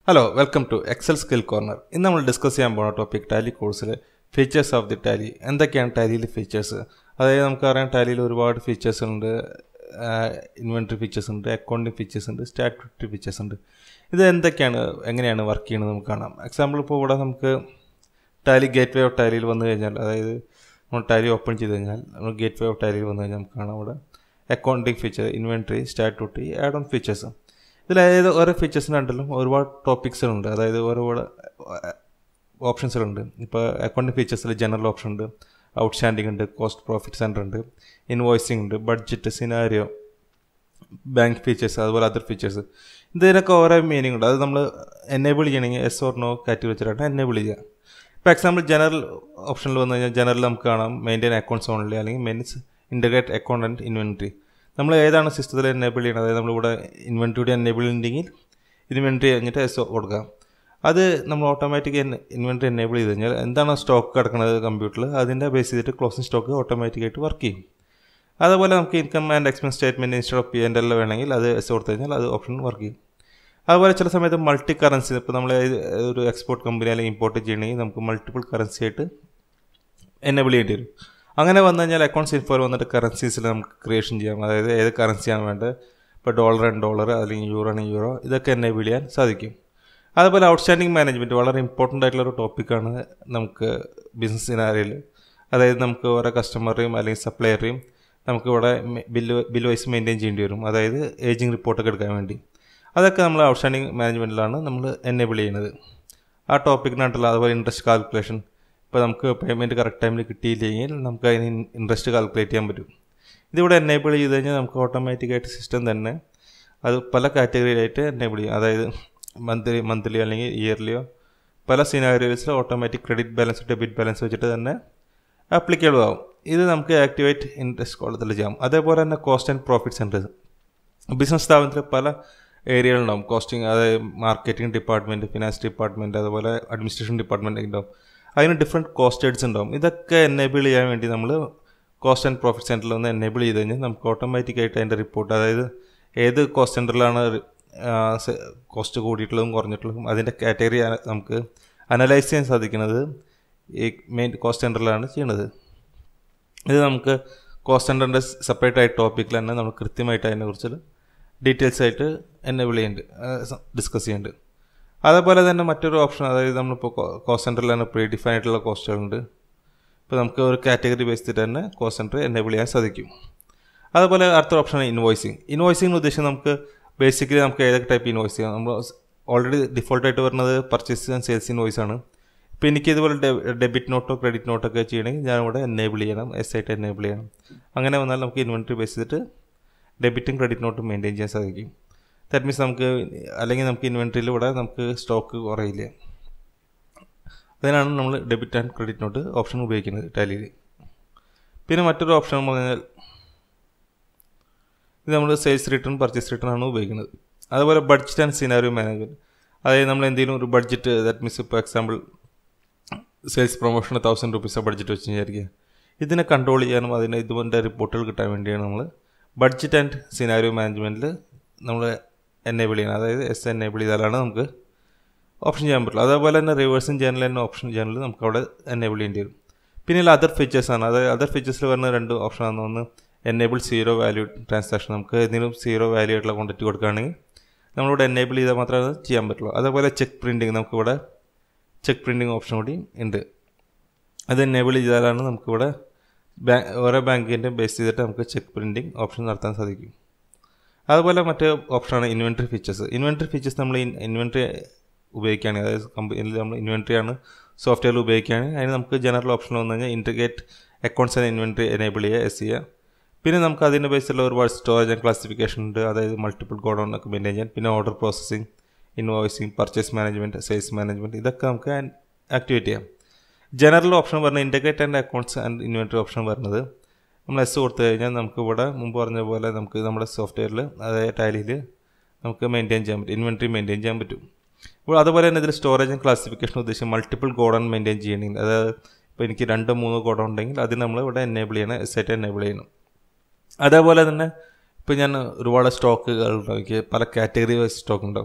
hello welcome to Excel skill corner ഇന്ന് നമ്മൾ discuss ചെയ്യാൻ പോകുന്ന ടോപ്പിക് ടാലി കോഴ്സിൽ ഫീച്ചേഴ്സ് ഓഫ് ദി ടാലി എന്തൊക്കെയാണ് ടാലിയിൽ ഫീച്ചേഴ്സ് അതായത് നമുക്കറിയാം ടാലിയിൽ ഒരുപാട് ഫീച്ചേഴ്സ് ഉണ്ട് ഇൻവെൻട്രി ഫീച്ചേഴ്സ് ഉണ്ട് അക്കൗണ്ടിങ് ഫീച്ചേഴ്സ് ഉണ്ട് സ്റ്റാറ്റുറ്ററി ഫീച്ചേഴ്സ് ഉണ്ട് ഇത് എന്തൊക്കെയാണ് എങ്ങനെയാണ് വർക്ക് ചെയ്യുന്നത് നമുക്ക് കാണാം എക്സാമ്പിൾ ഇപ്പോൾ ഇവിടെ നമുക്ക് ടാലി ഗേറ്റ് വേ ഓഫ് ടാലിയിൽ വന്നു കഴിഞ്ഞാൽ അതായത് നമ്മൾ ടാലി ഓപ്പൺ ചെയ്ത് കഴിഞ്ഞാൽ നമ്മൾ ഗേറ്റ് വേ ഓഫ് ടാലിയിൽ വന്നു കഴിഞ്ഞാൽ നമുക്ക് കാണാം ഇവിടെ accounting feature inventory statutory add on features ഇതിൽ അതായത് ഓരോ ഫീച്ചേഴ്സിന് ഉണ്ടല്ലോ ഒരുപാട് ടോപ്പിക്സുകളുണ്ട് അതായത് ഒരുപാട് ഓപ്ഷൻസുകളുണ്ട് ഇപ്പോൾ അക്കൗണ്ടിങ് ഫീച്ചേഴ്സിൽ ജനറൽ ഓപ്ഷൻ ഉണ്ട് ഔട്ട്സ്റ്റാൻഡിംഗ് ഉണ്ട് കോസ്റ്റ് പ്രോഫിറ്റ് സെൻറ്റർ ഉണ്ട് ഇൻവോയ്സിംഗ് ഉണ്ട് ബഡ്ജറ്റ് സിനാരിയോ ബാങ്ക് ഫീച്ചേഴ്സ് അതുപോലെ അതർ ഫീച്ചേഴ്സ് ഇതിനൊക്കെ ഓരോ മീനിങ് ഉണ്ട് അത് നമ്മൾ എനേബിൾ ചെയ്യണമെങ്കിൽ എസ് ഓർ നോ കാറ്റ് വെച്ചിട്ടാണ് എനേബിൾ ചെയ്യുക ഇപ്പോൾ എക്സാമ്പിൾ ജനറൽ ഓപ്ഷനിൽ വന്നു കഴിഞ്ഞാൽ ജനറൽ നമുക്ക് കാണാം മെയിൻറ്റെയിൻ അക്കൗണ്ട്സ് ഓൺലി അല്ലെങ്കിൽ mains integrate account and inventory നമ്മൾ ഏതാണ് സിസ്റ്റത്തിൽ എനേബിൾ ചെയ്യുന്നത് അതായത് നമ്മളിവിടെ ഇൻവെൻട്രിയുടെ എനേബിൾ ഉണ്ടെങ്കിൽ ഇൻവെൻട്രി കഴിഞ്ഞിട്ട് എസ് കൊടുക്കാം അത് നമ്മൾ ഓട്ടോമാറ്റിക് ഇൻവെൻട്രി എനേബിൾ ചെയ്ത് കഴിഞ്ഞാൽ എന്താണ് സ്റ്റോക്ക് കിടക്കുന്നത് കമ്പ്യൂട്ടറിൽ അതിൻ്റെ ബേസ് ചെയ്തിട്ട് ക്ലോസിംഗ് സ്റ്റോക്ക് ഓട്ടോമാറ്റിക്കായിട്ട് വർക്ക് ചെയ്യും അതുപോലെ നമുക്ക് income and expense statement instead of P എൻ്റെ എല്ലാം വേണമെങ്കിൽ അത് എസ് കൊടുത്തു കഴിഞ്ഞാൽ അത് ഓപ്ഷൻ വർക്ക് ചെയ്യും അതുപോലെ ചില സമയത്ത് മൾട്ടി കറൻസി ഇപ്പോൾ നമ്മൾ ഒരു എക്സ്പോർട്ട് കമ്പനി അല്ലെങ്കിൽ ഇമ്പോർട്ട് ചെയ്യണമെങ്കിൽ നമുക്ക് മൾട്ടിപ്പിൾ കറൻസി ആയിട്ട് എനേബിൾ ചെയ്യേണ്ടി വരും അങ്ങനെ വന്നു കഴിഞ്ഞാൽ അക്കൗണ്ട്സ് ഇൻഫോയിൽ വന്നിട്ട് കറൻസീസിൽ നമുക്ക് ക്രിയേഷൻ ചെയ്യാം അതായത് ഏത് കറൻസിയാണ് വേണ്ടത് ഇപ്പോൾ ഡോളർ ആൻഡ് ഡോളർ അല്ലെങ്കിൽ യൂറോ ആണെങ്കിൽ യൂറോ ഇതൊക്കെ എനേബിൾ ചെയ്യാൻ സാധിക്കും അതുപോലെ ഔട്ട്സ്റ്റാൻഡിങ് മാനേജ്മെൻറ്റ് വളരെ ഇമ്പോർട്ടൻ്റ് ആയിട്ടുള്ള ഒരു ടോപ്പിക്കാണ് നമുക്ക് ബിസിനസ് സിനാരിയിൽ അതായത് നമുക്ക് ഓരോ കസ്റ്റമറെയും അല്ലെങ്കിൽ സപ്ലയറെയും നമുക്ക് ഇവിടെ ബില്ല് ബില്ല് വൈസ് മെയിൻറ്റെയിൻ ചെയ്യേണ്ടി വരും അതായത് ഏജിങ് റിപ്പോർട്ടൊക്കെ എടുക്കാൻ വേണ്ടി അതൊക്കെ നമ്മൾ ഔട്ട്സ്റ്റാൻഡിങ് മാനേജ്മെൻറ്റിലാണ് നമ്മൾ എനേബിൾ ചെയ്യുന്നത് ആ ടോപ്പിക്കിനായിട്ടുള്ള അതുപോലെ ഇൻട്രസ്റ്റ് കാൽക്കുലേഷൻ ഇപ്പോൾ നമുക്ക് പേയ്മെൻറ്റ് കറക്റ്റ് ടൈമിൽ കിട്ടിയില്ലെങ്കിൽ നമുക്ക് അതിന് ഇൻട്രസ്റ്റ് കാൽക്കുലേറ്റ് ചെയ്യാൻ പറ്റും ഇതിവിടെ എനേബിൾ ചെയ്ത് കഴിഞ്ഞാൽ നമുക്ക് ഓട്ടോമാറ്റിക്കായിട്ട് സിസ്റ്റം തന്നെ അത് പല കാറ്റഗറിയിലായിട്ട് എനേബിൾ ചെയ്യും അതായത് മന്ത്ലി മന്ത്ലി അല്ലെങ്കിൽ ഇയർലിയോ പല സിനാരിയോസിൽ automatic credit balance debit balance വെച്ചിട്ട് തന്നെ ആപ്ലിക്കബിൾ ആവും ഇത് നമുക്ക് ആക്ടിവേറ്റ് ഇൻട്രസ്റ്റ് കോളത്തിൽ ചെയ്യാം അതേപോലെ തന്നെ cost and profit centres business സ്ഥാപനത്തിൽ പല ഏരിയകളുണ്ടാവും കോസ്റ്റിംഗ് അതായത് മാർക്കറ്റിംഗ് ഡിപ്പാർട്ട്മെൻറ്റ് ഫിനാൻസ് ഡിപ്പാർട്ട്മെൻറ്റ് അതുപോലെ അഡ്മിനിസ്ട്രേഷൻ ഡിപ്പാർട്ട്മെൻറ്റ് ഉണ്ടാവും അതിന് ഡിഫറെൻറ്റ് കോസ്റ്റ് ഹെഡ്സ് ഉണ്ടാവും ഇതൊക്കെ എനേബിൾ ചെയ്യാൻ വേണ്ടി നമ്മൾ കോസ്റ്റ് ആൻഡ് പ്രോഫിറ്റ് സെൻറ്ററിൽ ഒന്ന് എനേബിൾ ചെയ്ത് കഴിഞ്ഞാൽ നമുക്ക് ഓട്ടോമാറ്റിക്കായിട്ട് അതിൻ്റെ റിപ്പോർട്ട് അതായത് ഏത് കോസ്റ്റ് സെൻറ്ററിലാണ് കോസ്റ്റ് കൂടിയിട്ടുള്ളതും കുറഞ്ഞിട്ടുള്ളതും അതിൻ്റെ കാറ്റഗറി നമുക്ക് അനലൈസ് ചെയ്യാൻ സാധിക്കുന്നത് ഈ മെയിൻ കോസ്റ്റ് സെൻറ്ററിലാണ് ചെയ്യുന്നത് ഇത് നമുക്ക് കോസ്റ്റ് സെൻറ്ററിൻ്റെ സെപ്പറേറ്റ് ആയിട്ട് ടോപ്പിക്കിൽ തന്നെ നമ്മൾ കൃത്യമായിട്ട് അതിനെക്കുറിച്ച് ഡീറ്റെയിൽസ് ആയിട്ട് എനേബിൾ ചെയ്യുന്നുണ്ട് ഡിസ്കസ് ചെയ്യുന്നുണ്ട് അതേപോലെ തന്നെ മറ്റൊരു ഓപ്ഷൻ അതായത് നമ്മളിപ്പോൾ കോസ്റ്റ് സെൻറ്ററിൽ തന്നെ പ്രീ ഡിഫൈൻ ആയിട്ടുള്ള കോസ്റ്റുകളുണ്ട് ഇപ്പോൾ നമുക്ക് ഒരു കാറ്റഗറി ബേസിൽ തന്നെ കോസ്റ്റ് സെൻറ്റർ എനേബിൾ ചെയ്യാൻ സാധിക്കും അതുപോലെ അടുത്ത ഓപ്ഷൻ ഇൻവോയ്സിങ് ഇൻവോയ്സിംഗ് ഉദ്ദേശം നമുക്ക് ബേസിക്കലി നമുക്ക് ഏതൊക്കെ ടൈപ്പ് ഇൻവോയ്സ് ചെയ്യാം നമ്മൾ ഓൾറെഡി ഡിഫോൾട്ടായിട്ട് വരുന്നത് പർച്ചേസ് ആൻഡ് സെയിൽസ് ഇൻവോയ്സ് ആണ് ഇപ്പോൾ എനിക്ക് ഇതുപോലെ ഡെബിറ്റ് നോട്ടോ ക്രെഡിറ്റ് നോട്ടോ ഒക്കെ ചെയ്യണമെങ്കിൽ ഞാൻ ഇവിടെ എനേബിൾ ചെയ്യണം എസ് ആയിട്ട് എനേബിൾ ചെയ്യണം അങ്ങനെ വന്നാൽ നമുക്ക് ഇൻവെൻട്രി ബേസ് ചെയ്തിട്ട് ഡെബിറ്റും ക്രെഡിറ്റ് നോട്ടും മെയിൻറ്റെയിൻ ചെയ്യാൻ സാധിക്കും ദാറ്റ് മീൻസ് നമുക്ക് അല്ലെങ്കിൽ നമുക്ക് ഇൻവെൻട്രിയിൽ ഇവിടെ നമുക്ക് സ്റ്റോക്ക് കുറയില്ല അതിനാണ് നമ്മൾ debit and credit note option ഉപയോഗിക്കുന്നത് ടാലിയിൽ പിന്നെ മറ്റൊരു ഓപ്ഷൻ എന്ന് പറഞ്ഞാൽ ഇത് നമ്മൾ സെയിൽസ് റിട്ടേൺ പർച്ചേസ് റിട്ടേൺ ആണ് ഉപയോഗിക്കുന്നത് അതുപോലെ ബഡ്ജറ്റ് ആൻഡ് സിനാരിയോ മാനേജ്മെൻറ്റ് അതായത് നമ്മൾ എന്തെങ്കിലും ഒരു ബഡ്ജറ്റ് ദാറ്റ് മീൻസ് ഇപ്പോൾ എക്സാമ്പിൾ സെയിൽസ് പ്രൊമോഷന് തൗസൻഡ് റുപ്പീസ് ബഡ്ജറ്റ് വെച്ച് വിചാരിക്കുക ഇതിനെ കൺട്രോൾ ചെയ്യാനും അതിന് ഇതുപോലത്തെ റിപ്പോർട്ടുകൾ കിട്ടാൻ വേണ്ടിയാണ് നമ്മൾ ബഡ്ജറ്റ് ആൻഡ് സിനാരിയോ മാനേജ്മെൻറ്റിൽ നമ്മൾ എനേബിൾ ചെയ്യണം അതായത് എസ് എനേബിൾ ചെയ്താലാണ് നമുക്ക് ഓപ്ഷൻ ചെയ്യാൻ പറ്റുള്ളൂ അതേപോലെ തന്നെ റിവേഴ്സും ജേണൽ തന്നെ ഓപ്ഷൻ ജേണൽ നമുക്ക് അവിടെ എനേബിൾ ചെയ്യേണ്ടി വരും പിന്നെ അതർ ഫീച്ചേഴ്സാണ് അതായത് അതർ ഫീച്ചേഴ്സിൽ വരുന്ന രണ്ട് ഓപ്ഷനാണ് ഒന്ന് എനേബിൾ സീറോ വാല്യൂ ട്രാൻസാക്ഷൻ നമുക്ക് എന്തെങ്കിലും സീറോ വാല്യൂ ആയിട്ടുള്ള ക്വാണ്ടിറ്റി കൊടുക്കുകയാണെങ്കിൽ നമ്മളിവിടെ എനേബിൾ ചെയ്താൽ മാത്രമേ അത് ചെയ്യാൻ പറ്റുള്ളൂ അതേപോലെ ചെക്ക് പ്രിൻറ്റിങ് നമുക്കിവിടെ ചെക്ക് പ്രിൻറ്റിങ് ഓപ്ഷൻ കൂടി ഉണ്ട് അത് എനേബിൾ ചെയ്താലാണ് നമുക്കിവിടെ ബാങ്ക് ഓരോ ബാങ്കിൻ്റെ ബേസ് ചെയ്തിട്ട് നമുക്ക് ചെക്ക് പ്രിൻറ്റിങ് ഓപ്ഷൻ നടത്താൻ സാധിക്കും അതുപോലെ മറ്റേ ഓപ്ഷനാണ് ഇൻവെൻട്രി ഫീച്ചേഴ്സ് ഇൻവെൻട്രി ഫീച്ചേഴ്സ് നമ്മൾ ഇൻവെൻട്രി ഉപയോഗിക്കുകയാണെങ്കിൽ അതായത് കമ്പനിയിൽ നമ്മൾ ഇൻവെൻട്രി ആണ് സോഫ്റ്റ്വെയർ ഉപയോഗിക്കുകയാണെങ്കിൽ അതിന് നമുക്ക് ജനറൽ ഓപ്ഷൻ വന്നു കഴിഞ്ഞാൽ integrate accounts and inventory enable ചെയ്യുക എസ് ചെയ്യുക പിന്നെ നമുക്ക് അതിൻ്റെ ബേസിലുള്ള ഒരുപാട് സ്റ്റോറേജ് ആൻഡ് ക്ലാസിഫിക്കേഷൻ ഉണ്ട് അതായത് മൾട്ടിപ്പിൾ ഗോഡൗൺ ഒക്കെ മെയിൻറ്റെയിൻ ചെയ്യാൻ പിന്നെ order processing invoicing purchase management sales management ഇതൊക്കെ നമുക്ക് ആക്ടിവേറ്റ് ചെയ്യാം ജനറൽ ഓപ്ഷൻ പറഞ്ഞ integrate and accounts and inventory option വരുന്നത് നമ്മൾ എസ് കൊടുത്തു കഴിഞ്ഞാൽ നമുക്ക് ഇവിടെ മുമ്പ് പറഞ്ഞ പോലെ നമുക്ക് നമ്മുടെ സോഫ്റ്റ്വെയറിൽ അതായത് ടാലിയിൽ നമുക്ക് മെയിൻറ്റെയിൻ ചെയ്യാൻ പറ്റും ഇൻവെൻട്രി മെയിൻറ്റെയിൻ ചെയ്യാൻ പറ്റും ഇപ്പോൾ അതുപോലെ തന്നെ ഇതിൽ സ്റ്റോറേജ് ആൻഡ് ക്ലാസിഫിക്കേഷൻ ഉദ്ദേശിച്ച് മൾട്ടിപ്പിൾ ഗോഡൗൺ മെയിൻറ്റെയിൻ ചെയ്യണമെങ്കിൽ അതായത് ഇപ്പോൾ എനിക്ക് രണ്ടോ മൂന്നോ ഗോഡൗൺ ഉണ്ടെങ്കിൽ അത് നമ്മൾ ഇവിടെ എനേബിൾ ചെയ്യണം എസ് ആയിട്ട് എനേബിൾ ചെയ്യണം അതേപോലെ തന്നെ ഇപ്പോൾ ഞാൻ ഒരുപാട് സ്റ്റോക്കുകൾ ഉണ്ടാവും എനിക്ക് പല കാറ്റഗറി വൈസ് സ്റ്റോക്ക് ഉണ്ടാവും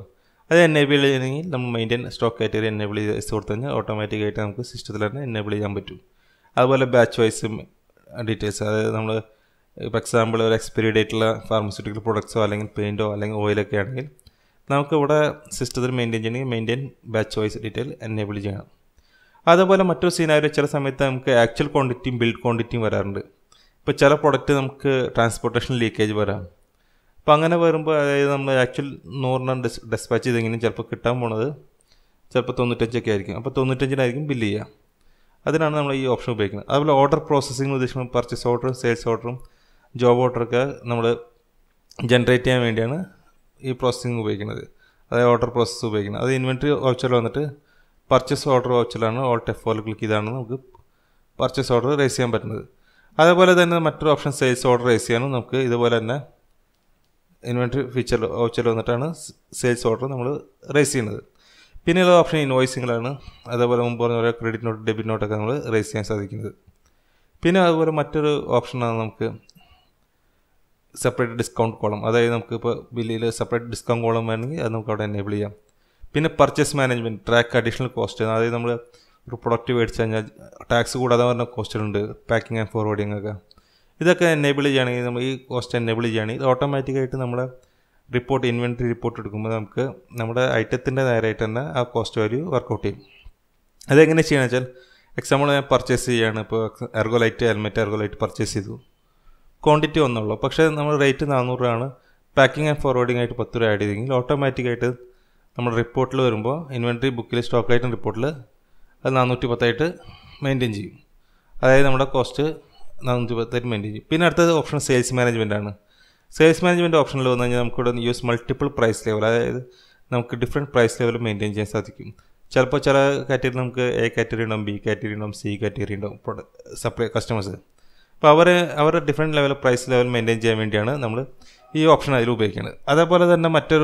അത് എനേബിൾ ചെയ്യണമെങ്കിൽ നമ്മൾ മെയിൻറ്റെയിൻ സ്റ്റോക്ക് കാറ്റഗറി എനേബിൾ ചെയ്ത് കൊടുത്തു കഴിഞ്ഞാൽ ഓട്ടോമാറ്റിക്കായിട്ട് നമുക്ക് സിസ്റ്റത്തിൽ തന്നെ എനേബിൾ ചെയ്യാൻ പറ്റും അതുപോലെ ബാച്ച് വൈസ് ഡീറ്റെയിൽസ് അതായത് നമ്മൾ ഇപ്പോൾ എക്സാമ്പിൾ ഒരു എക്സ്പയറി ഡേറ്റുള്ള ഫാർമസ്യൂട്ടിക്കൽ പ്രൊഡക്ട്സോ അല്ലെങ്കിൽ പെയിൻറ്റോ അല്ലെങ്കിൽ ഓയിലൊക്കെ ആണെങ്കിൽ നമുക്ക് ഇവിടെ സിസ്റ്റത്തിൽ മെയിൻറ്റെയിൻ ചെയ്യണമെങ്കിൽ maintain batch wise detail enable ചെയ്യണം അതുപോലെ മറ്റൊരു സീനാരി ചില സമയത്ത് നമുക്ക് ആക്ച്വൽ ക്വാണ്ടിറ്റിയും ബിൽഡ് ക്വാണ്ടിറ്റിയും വരാറുണ്ട് ഇപ്പോൾ ചില പ്രൊഡക്റ്റ് നമുക്ക് ട്രാൻസ്പോർട്ടേഷൻ ലീക്കേജ് വരാം അപ്പോൾ അങ്ങനെ വരുമ്പോൾ അതായത് നമ്മൾ ആക്ച്വൽ നൂറിനം ഡിസ് ഡെസ്പാച്ച് ചെയ്തെങ്കിലും ചിലപ്പോൾ കിട്ടാൻ പോണത് ചിലപ്പോൾ തൊണ്ണൂറ്റഞ്ചൊക്കെ ആയിരിക്കും അപ്പോൾ തൊണ്ണൂറ്റഞ്ചിനായിരിക്കും ബില്ല് ചെയ്യുക അതിനാണ് നമ്മൾ ഈ ഓപ്ഷൻ ഉപയോഗിക്കുന്നത് അതുപോലെ ഓർഡർ പ്രോസസ്സിംഗ് ഉദ്ദേശിക്കുന്നത് പർച്ചേസ് ഓർഡറും സെയിൽസ് ഓർഡറും ജോബ് ഓർഡറൊക്കെ നമ്മൾ ജനറേറ്റ് ചെയ്യാൻ വേണ്ടിയാണ് ഈ പ്രോസസ്സിംഗ് ഉപയോഗിക്കുന്നത് അതായത് ഓർഡർ പ്രോസസ്സ് ഉപയോഗിക്കുന്നത് അത് ഇൻവെൻട്രി വൗച്ചർ വന്നിട്ട് പർച്ചേസ് ഓർഡർ വൗച്ചറാണ് ഓൾ ടെഫ് ക്ലിക്ക് ചെയ്താണ് നമുക്ക് പർച്ചേസ് ഓർഡർ റേസ് ചെയ്യാൻ പറ്റുന്നത് അതേപോലെ തന്നെ മറ്റൊരു ഓപ്ഷൻ സെയിൽസ് ഓർഡർ റേസ് ചെയ്യാനും നമുക്ക് ഇതുപോലെ തന്നെ ഇൻവെൻട്രി ഫീച്ചർ വൗച്ചർ വന്നിട്ടാണ് സെയിൽസ് ഓർഡർ നമ്മൾ റേസ് ചെയ്യുന്നത് പിന്നെയുള്ള ഓപ്ഷൻ ഇൻവോയ്സിങ്ങളാണ് അതേപോലെ മുമ്പ് പറഞ്ഞ പോലെ ക്രെഡിറ്റ് നോട്ട് ഡെബിറ്റ് നോട്ടൊക്കെ നമ്മൾ റേസ് ചെയ്യാൻ സാധിക്കുന്നത് പിന്നെ അതുപോലെ മറ്റൊരു ഓപ്ഷനാണ് നമുക്ക് സെപ്പറേറ്റ് ഡിസ്കൗണ്ട് കോളം അതായത് നമുക്ക് ഇപ്പോൾ ബില്ലിൽ സെപ്പറേറ്റ് ഡിസ്കൗണ്ട് കോളം വേണമെങ്കിൽ അത് നമുക്ക് അവിടെ എനേബിൾ ചെയ്യാം പിന്നെ purchase management track additional cost അതായത് നമ്മൾ ഒരു പ്രൊഡക്റ്റ് മേടിച്ച് കഴിഞ്ഞാൽ ടാക്സ് കൂടാതെ പറഞ്ഞ കോസ്റ്റുകളുണ്ട് പാക്കിംഗ് ആൻഡ് ഫോർവേഡിംഗ് ഒക്കെ ഇതൊക്കെ എനേബിൾ ചെയ്യുകയാണെങ്കിൽ നമ്മൾ ഈ കോസ്റ്റ് എനേബിൾ ചെയ്യുകയാണെങ്കിൽ ഇത് ഓട്ടോമാറ്റിക്കായിട്ട് നമ്മുടെ റിപ്പോർട്ട് ഇൻവെൻട്രി റിപ്പോർട്ട് എടുക്കുമ്പോൾ നമുക്ക് നമ്മുടെ ഐറ്റത്തിൻ്റെ നേരായിട്ട് തന്നെ ആ കോസ്റ്റ് വാല്യൂ വർക്കൗട്ട് ചെയ്യും അതെങ്ങനെ ചെയ്യണമെന്ന് വെച്ചാൽ എക്സാമ്പിൾ ഞാൻ പർച്ചേസ് ചെയ്യുകയാണ് ഇപ്പോൾ എർഗോലൈറ്റ് ഹെൽമെറ്റ് എർഗോലൈറ്റ് പർച്ചേസ് ചെയ്തു ക്വാണ്ടിറ്റി ഒന്നുള്ളൂ പക്ഷേ നമ്മൾ റേറ്റ് നാനൂറ് രൂപയാണ് പാക്കിംഗ് ആൻഡ് ഫോർവേഡിംഗ് ആയിട്ട് പത്ത് രൂപ ആഡ് ചെയ്തെങ്കിൽ ഓട്ടോമാറ്റിക്കായിട്ട് നമ്മുടെ റിപ്പോർട്ടിൽ വരുമ്പോൾ ഇൻവെൻട്രി ബുക്കിൽ സ്റ്റോക്ക് ഐറ്റം റിപ്പോർട്ടിൽ അത് നാനൂറ്റി പത്തായിട്ട് മെയിൻറ്റെയിൻ ചെയ്യും അതായത് നമ്മുടെ കോസ്റ്റ് നാനൂറ്റി പത്തായിട്ട് മെയിൻറ്റെയിൻ ചെയ്യും പിന്നെ അടുത്തത് ഓപ്ഷൻ സെയിൽസ് മാനേജ്മെൻ്റ് ആണ് സെയിൽസ് മാനേജ്മെൻറ്റ് ഓപ്ഷനിൽ വന്നു കഴിഞ്ഞാൽ നമുക്കിവിടെ യൂസ് മൾട്ടിപ്പിൾ പ്രൈസ് ലെവൽ അതായത് നമുക്ക് ഡിഫറെൻറ്റ് പ്രൈസ് ലെവൽ മെയിൻറ്റെയിൻ ചെയ്യാൻ സാധിക്കും ചിലപ്പോൾ ചില കാറ്റഗറി നമുക്ക് എ കാറ്റഗറി ഉണ്ടാവും ബി കാറ്റഗറി ഉണ്ടാവും സി കാറ്റഗറി ഉണ്ടാവും സപ്ലൈ കസ്റ്റമേഴ്സ് അപ്പോൾ അവർ അവരുടെ different level price level maintain ചെയ്യാൻ വേണ്ടിയാണ് നമ്മൾ ഈ ഓപ്ഷൻ അതിൽ ഉപയോഗിക്കുന്നത് അതേപോലെ തന്നെ മറ്റൊരു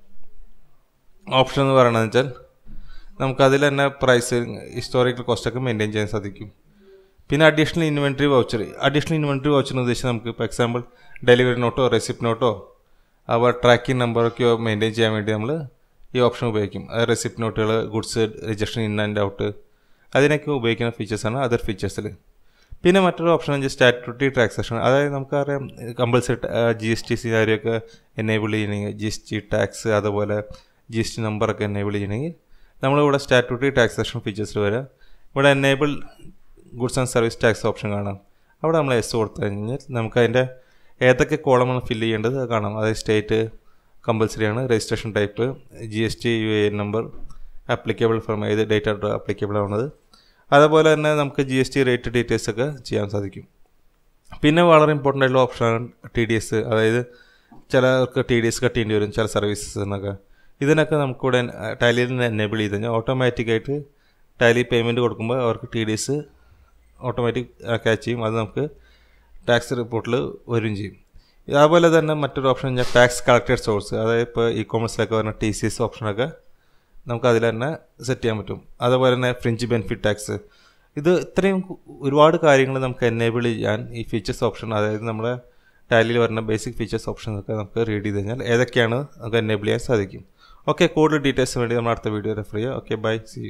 ഓപ്ഷൻ എന്ന് പറയുന്നത് വെച്ചാൽ നമുക്കതിൽ തന്നെ പ്രൈസ് ഹിസ്റ്റോറിക്കൽ കോസ്റ്റൊക്കെ മെയിൻറ്റെയിൻ ചെയ്യാൻ സാധിക്കും പിന്നെ additional inventory voucher additional inventory voucher ഉദ്ദേശിച്ച് നമുക്ക് ഇപ്പോൾ എക്സാമ്പിൾ ഡെലിവറി നോട്ടോ റെസിപ്റ്റ് നോട്ടോ അവ ട്രാക്കിംഗ് നമ്പറൊക്കെയോ മെയിൻറ്റെയിൻ ചെയ്യാൻ വേണ്ടി നമ്മൾ ഈ ഓപ്ഷൻ ഉപയോഗിക്കും അത് റെസിപ്റ്റ് നോട്ടുകൾ goods registration in and out അതിനൊക്കെ ഉപയോഗിക്കുന്ന ഫീച്ചേഴ്സാണ് അതർ ഫീച്ചേഴ്സിൽ പിന്നെ മറ്റൊരു ഓപ്ഷൻ വെച്ചാൽ സ്റ്റാറ്റുട്ടറി ടാക്സേഷൻ അതായത് നമുക്കറിയാം കമ്പൽസറി ജി എസ് ടി സിനാരിയൊക്കെ എനേബിൾ ചെയ്യണമെങ്കിൽ ജി എസ് ടി ടാക്സ് അതുപോലെ ജി എസ് ടി നമ്പറൊക്കെ എനേബിൾ ചെയ്യണമെങ്കിൽ നമ്മളിവിടെ സ്റ്റാറ്റുട്ടറി ടാക്സേഷൻ ഫീച്ചേഴ്സിൽ വരാം ഇവിടെ enable goods and service tax option കാണാം അവിടെ നമ്മൾ എസ് കൊടുത്തു കഴിഞ്ഞാൽ നമുക്ക് അതിൻ്റെ ഏതൊക്കെ കോളമാണ് ഫില്ല് ചെയ്യേണ്ടത് അത് കാണാം അതായത് സ്റ്റേറ്റ് കമ്പൽസറി ആണ് registration type G S T U A N number applicable from ഏത് ഡേറ്റ് ആപ്ലിക്കബിൾ ആവുന്നത് അതുപോലെ തന്നെ നമുക്ക് G S T rate details ഒക്കെ ചെയ്യാൻ സാധിക്കും പിന്നെ വളരെ ഇമ്പോർട്ടൻ്റ് ആയിട്ടുള്ള ഓപ്ഷനാണ് ടി ഡി എസ് അതായത് ചിലർക്ക് ടി ഡി എസ് കട്ട് ചെയ്യേണ്ടി വരും ചില സർവീസസിനൊക്കെ ഇതിനൊക്കെ നമുക്കിവിടെ ടാലിയിൽ നിന്ന് എനേബിൾ ചെയ്ത് കഴിഞ്ഞാൽ ഓട്ടോമാറ്റിക്കായിട്ട് ടാലി പേയ്മെൻറ്റ് കൊടുക്കുമ്പോൾ അവർക്ക് T D S automatic catch ചെയ്യും അത് നമുക്ക് ടാക്സ് റിപ്പോർട്ടിൽ വരികയും ചെയ്യും അതുപോലെ തന്നെ മറ്റൊരു ഓപ്ഷൻ കഴിഞ്ഞാൽ ടാക്സ് കളക്റ്റഡ് സോഴ്സ് അതായത് ഇപ്പോൾ ഇ കോമേഴ്സിലൊക്കെ വരുന്ന ടി സി എസ് ഓപ്ഷനൊക്കെ നമുക്ക് അതിൽ തന്നെ സെറ്റ് ചെയ്യാൻ പറ്റും അതുപോലെ തന്നെ ഫ്രിഞ്ച് ബെനിഫിറ്റ് ടാക്സ് ഇത് ഇത്രയും ഒരുപാട് കാര്യങ്ങൾ നമുക്ക് എനേബിൾ ചെയ്യാൻ ഈ ഫീച്ചേഴ്സ് ഓപ്ഷൻ അതായത് നമ്മുടെ ടാലിയിൽ വരുന്ന ബേസിക് ഫീച്ചേഴ്സ് ഓപ്ഷനൊക്കെ നമുക്ക് റീഡ് ചെയ്ത് കഴിഞ്ഞാൽ ഏതൊക്കെയാണ് നമുക്ക് എനേബിൾ ചെയ്യാൻ സാധിക്കും ഓക്കെ കൂടുതൽ ഡീറ്റെയിൽസ് വേണ്ടി നമ്മൾ അടുത്ത വീഡിയോ റെഫർ ചെയ്യുക ഓക്കെ ബൈ സി